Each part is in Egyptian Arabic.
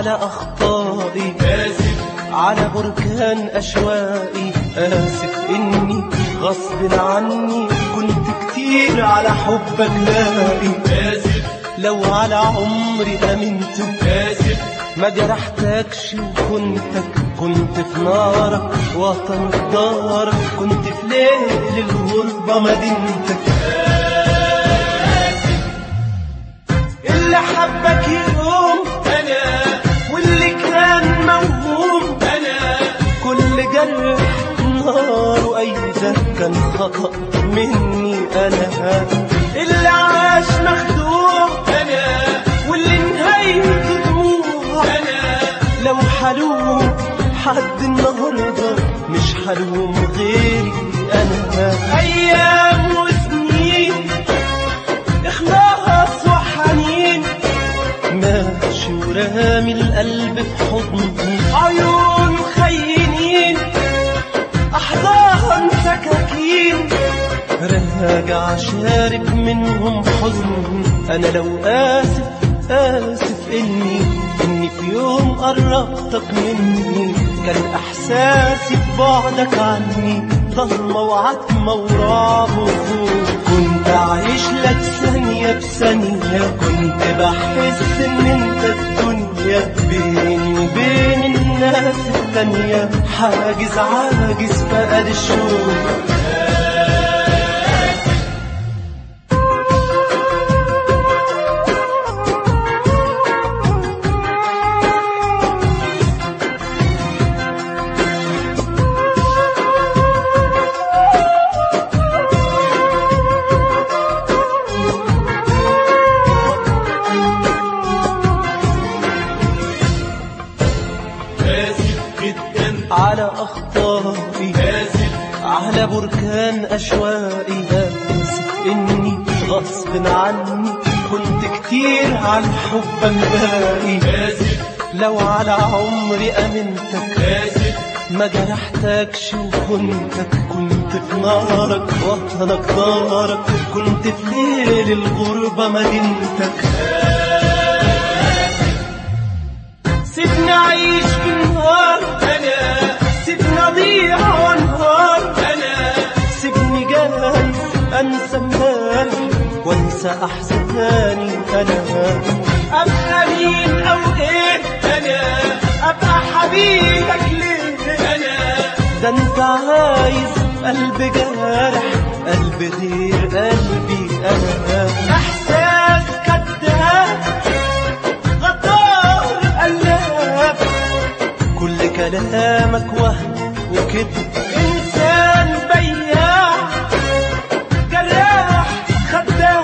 على أخطائي آسف على بركان أشوائي آسف إني غصب عني كنت كتير على حبك لاقي آسف لو على عمري أمنت آسف ما جرحتكش وكنتك كنت في نارك وطن دارك كنت في ليل الغربة مدينتك اللي حبك يوم أنا واللي كان موهوم أنا كل جرح نار وأيده كان خطأ مني أنا اللي عاش مخدوع أنا واللي نهايته دموع أنا لو حلوم حد النهاردة مش حلوم غيري أنا أيام وسنين إخلاص وحنين ماشي ورامي القلب في حضني عيون خينين أحضان سكاكين راجع شارب منهم حزن أنا لو آسف آسف إني إني في يوم قربتك مني كان إحساسي ببعدك عني ضلمة وعتمة ورعب وخوف كنت عايش لك ثانية بثانية كنت بحس إن أنت الدنيا بيني وبين الناس التانية حاجز عاجز فقد الشوق آسف جدا على أخطائي آسف على بركان أشوائي آسف إني غصب عني كنت كتير عن حبك باقي آسف لو على عمري أمنتك آسف ما جرحتكش وكنتك كنت في نارك وطنك دارك كنت في ليل الغربة مدينتك سيبني أعيش في النهار أنا سيبني أضيع وانهار أنا سيبني جاهز انسى امبارح وانسى احزاني انا ابقى مين او ايه أنا ابقى حبيبك ليه أنا ده انت عايز قلب جارح قلب غير قلبي انا احساس كذاب غدار قلاب كل كلامك وهم وكذب انسان بياع جراح خداع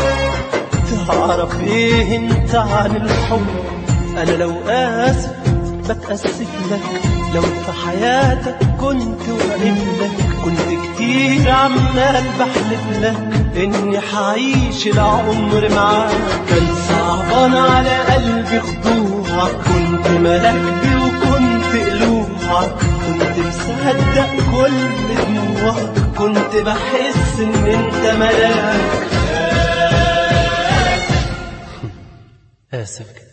تعرف ايه انت عن الحب انا لو اسف بتأسف لك لو في حياتك كنت واقف لك كنت كتير عمال بحلف لك اني حعيش العمر معاك كان صعبان على قلبي خضوعك كنت ملكبي وكنت قلوعك كنت مصدق كل دموعك كنت بحس ان انت ملاك آسف جدا